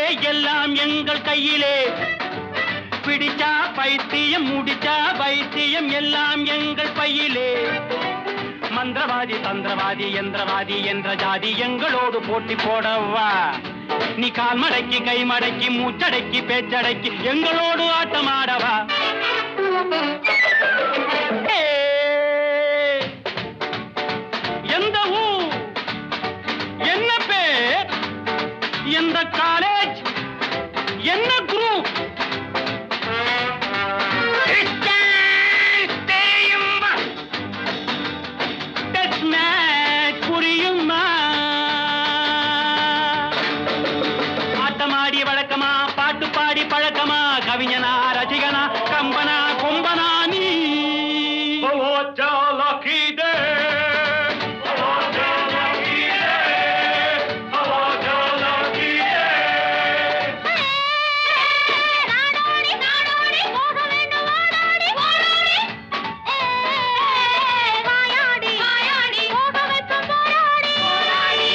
எல்லாம் எங்கள் கையிலே பிடிச்சா பைத்தியம் முடிச்சா பைத்தியம் எல்லாம் எங்கள் பையிலே மந்திரவாதி தந்திரவாதி எந்திரவாதி என்ற ஜாதி எங்களோடு போட்டி போடவா நீ கால் மடக்கி கை மடக்கி மூச்சடக்கி பேச்சடக்கி எங்களோடு ஆட்டமாடவா ஏய், எந்த ஊர் என்ன பேர் எந்த காலேஜ் என்ன குரூப் தெரியுமா டெஸ்ட் மேட்ச் புரியுமா ஆட்டமாடி வழக்கமா பாட்டு பாடி பழக்கமா கவிஞனா ரசிகனா கம்பனா கொம்பனா நீ நாடோடி நாடோடி போக வேண்டும் வாடாடி வாடாடி வாயாடி வாயாடி போக வைக்கும் போராடி போராடி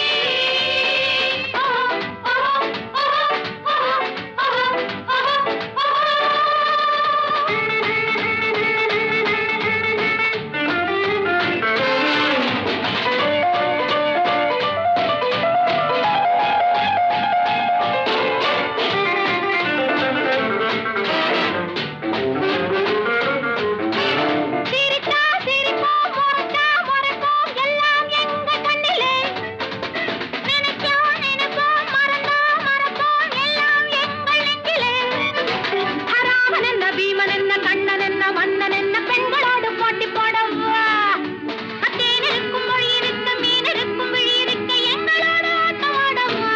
சிரித்தா சிரிப்போம் முறைத்தா முறைப்போம் எல்லாம் எங்க கண்ணிலே நினைச்சா நினைப்போம் மறந்தா மறப்போம் எல்லாம் எங்கள் நெஞ்சிலே ஹராமன் என்ன பீமன் என்ன கண்ணன் என்ன மன்னன் என்ன பெண்களோடு போட்டி போடவா அத்தேன் இருக்கும் மொழி இருக்க மீன் இருக்கும் விழி இருக்க எங்களோடு ஆட்டமாடவா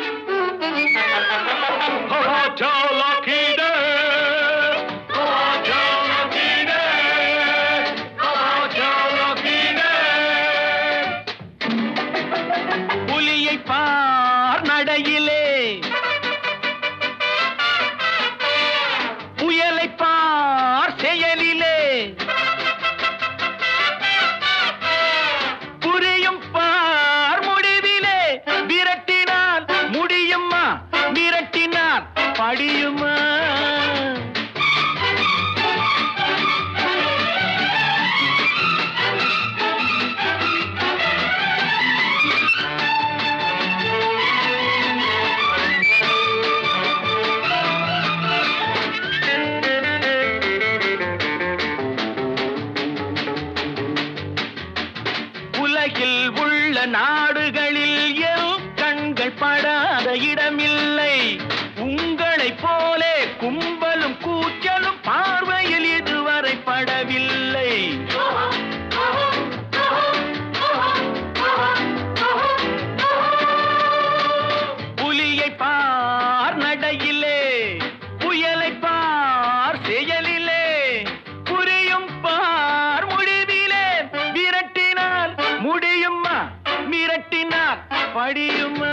புலியை பார் நடையிலே புயலை பார் செயலிலே புரியும் பார் முடிவிலே விரட்டினால் முடியுமா விரட்டினால் படியுமா உலகில் உள்ள நாடுகளில் என் கண்கள் படாத இடமில்லை உங்களைப் போலே கும்பலும் கூச்சலும் பார்வையில் இதுவரை படவில்லை புலியை பார் நடையிலே புயலை பார் செயலிலே புரியும் பார் முடிவிலே விரட்டினால் முடியுமா மிரட்டினால் படியுமா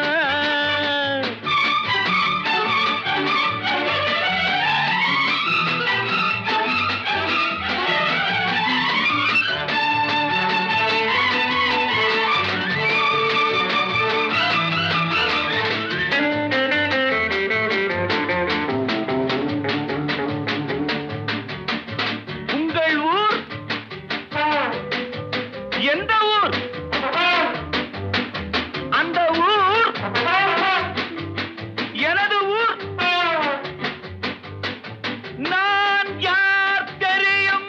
உங்கள் ஊர் எந்த ஊர் அந்த ஊர் எனது ஊர் நான் யார் தெரியும்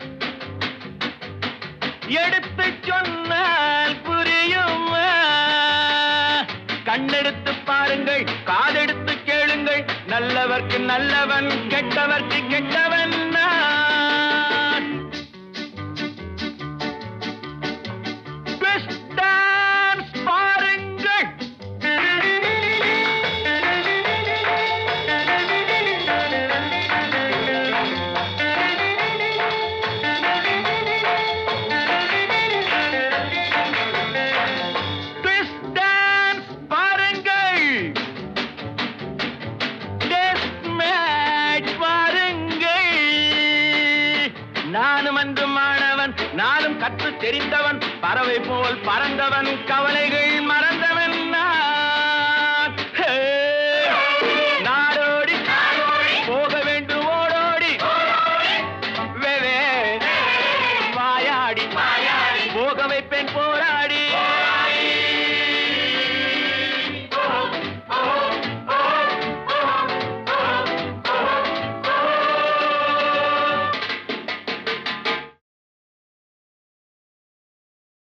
எடுத்து சொன்னால் புரியும் கண்ணெடுத்து பாருங்கள் காதெடுத்து கேளுங்கள் நல்லவர்க்கு நல்லவன் கெட்டவர்க்கு கெட்டவன் நான் Twist dance பாருங்கள் Twist dance பாருங்கள் Death match பாருங்கள் நானும் அன்று மாணவன் நானும் கற்று தெரிந்தவன் பறவை போல் பறந்தவன் கவலைகள் மறந்தவன்